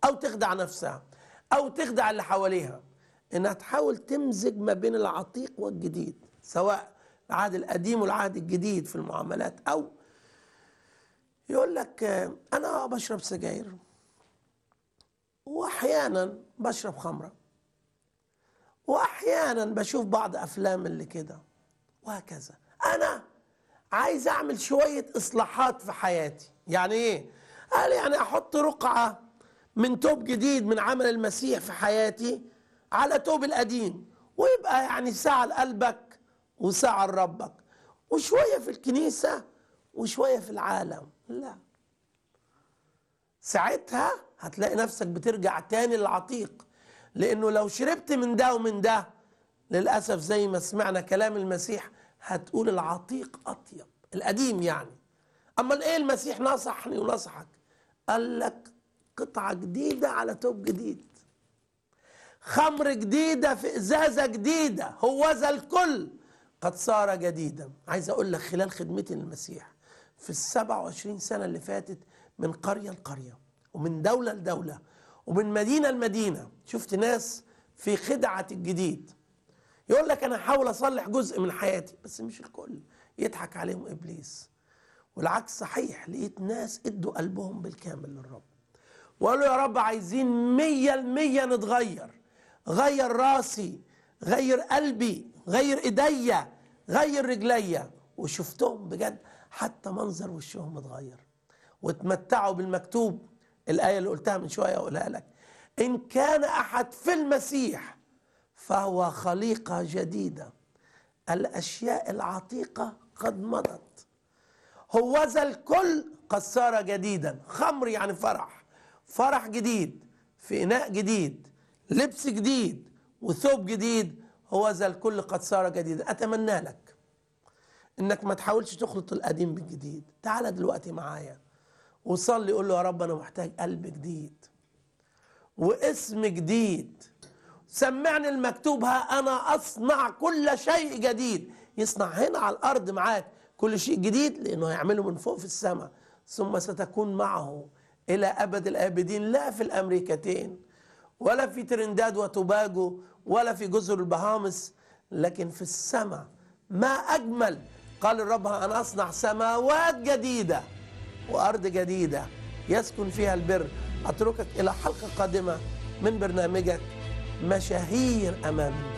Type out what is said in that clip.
او تخدع نفسها او تخدع اللي حواليها انها تحاول تمزج ما بين العتيق والجديد سواء العهد القديم والعهد الجديد في المعاملات او يقول لك آه، انا بشرب سجاير واحيانا بشرب خمره واحيانا بشوف بعض افلام اللي كده وهكذا انا عايز اعمل شويه اصلاحات في حياتي يعني ايه قال يعني احط رقعه من توب جديد من عمل المسيح في حياتي على توب القديم ويبقى يعني ساعه لقلبك وساعه لربك وشويه في الكنيسه وشويه في العالم لا ساعتها هتلاقي نفسك بترجع تاني للعتيق لانه لو شربت من ده ومن ده للاسف زي ما سمعنا كلام المسيح هتقول العتيق اطيب القديم يعني اما ايه المسيح نصحني ونصحك قال لك قطعه جديده على توب جديد خمر جديده في ازازه جديده هوذا الكل قد صار جديدا عايز اقول لك خلال خدمتي للمسيح في السبع وعشرين سنة اللي فاتت من قرية لقرية ومن دولة لدولة ومن مدينة لمدينة شفت ناس في خدعة الجديد يقول لك أنا هحاول أصلح جزء من حياتي بس مش الكل يضحك عليهم إبليس والعكس صحيح لقيت ناس ادوا قلبهم بالكامل للرب وقالوا يا رب عايزين مية المية نتغير غير راسي غير قلبي غير ايديا غير رجليا وشفتهم بجد حتى منظر وشهم اتغير واتمتعوا بالمكتوب الآية اللي قلتها من شوية أقولها لك إن كان أحد في المسيح فهو خليقة جديدة الأشياء العتيقة قد مضت هوذا الكل قد صار جديدا خمر يعني فرح فرح جديد في إناء جديد لبس جديد وثوب جديد هوذا الكل قد صار جديدا أتمنى لك انك ما تحاولش تخلط القديم بالجديد تعال دلوقتي معايا وصلي قول له يا رب انا محتاج قلب جديد واسم جديد سمعني المكتوب ها انا اصنع كل شيء جديد يصنع هنا على الارض معاك كل شيء جديد لانه هيعمله من فوق في السماء ثم ستكون معه الى ابد الابدين لا في الامريكتين ولا في ترنداد وتوباجو ولا في جزر البهامس لكن في السماء ما اجمل قال الرب ها انا اصنع سماوات جديده وارض جديده يسكن فيها البر اتركك الى حلقه قادمه من برنامجك مشاهير امام الناس